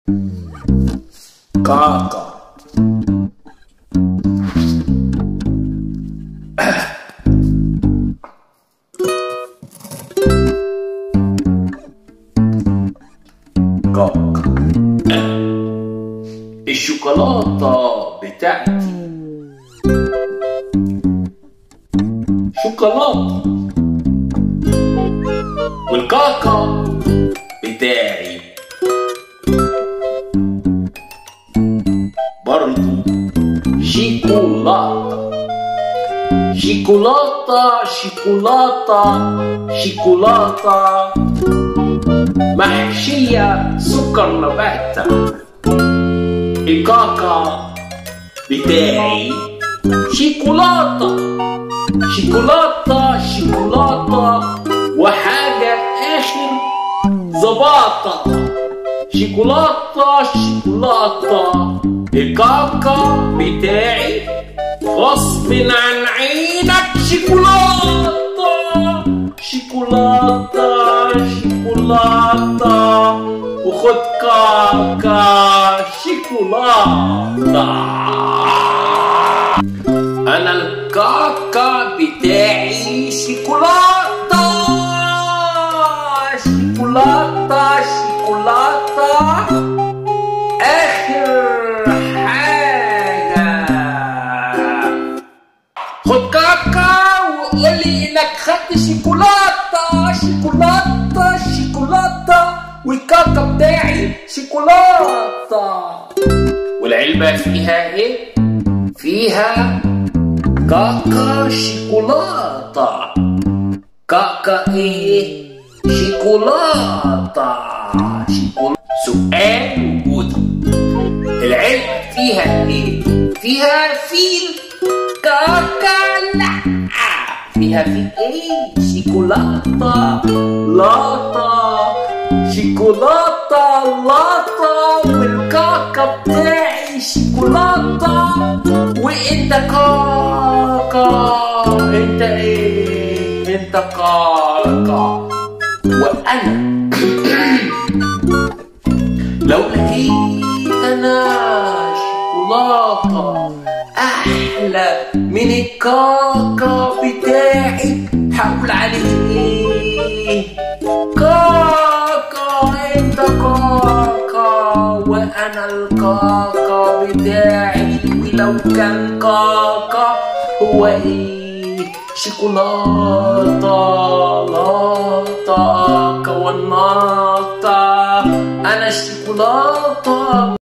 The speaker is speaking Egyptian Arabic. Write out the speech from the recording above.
كاكا كاكا الشوكولاتة بتاعتي شوكولاتة والكاكا بتاعي برضو شيكولاتة شيكولاتة شيكولاتة شيكولاتة محشية سكر نباتة الكاكا بتاعي شيكولاتة شيكولاتة شيكولاتة وحاجة آخر زباطة شيكولاتة شيكولاتة الكاكا بتاعي غصب عن عينك شيكولاتة شيكولاتة شيكولاتة وخد كاكا شيكولاتة أنا الكاكا بتاعي شيكولاتة شيكولاتة شيكولاتة آخر حاجة خد كاكا وقولي إنك خدت شيكولاتة شيكولاتة شيكولاتة والكاكا بتاعي شيكولاتة والعلبة فيها إيه؟ فيها كاكا شيكولاتة كاكا ايه شيكولاتة شيكولاتة سؤال وجودي العلبة فيها ايه فيها فيل كاكا لا فيها فيل ايه شيكولاتة لاطة شيكولاتة لاطة والكاكا بتاعي شيكولاتة وانت كاكا انت ايه انت كاكا وانا لو لقيت انا شوكولاته احلى من الكاكا بتاعي هقول عليه كاكا انت كاكا وانا الكاكا بتاعي ولو كان كاكا هو ايه شوكولاتة لاطة كوناطة انا الشوكولاتة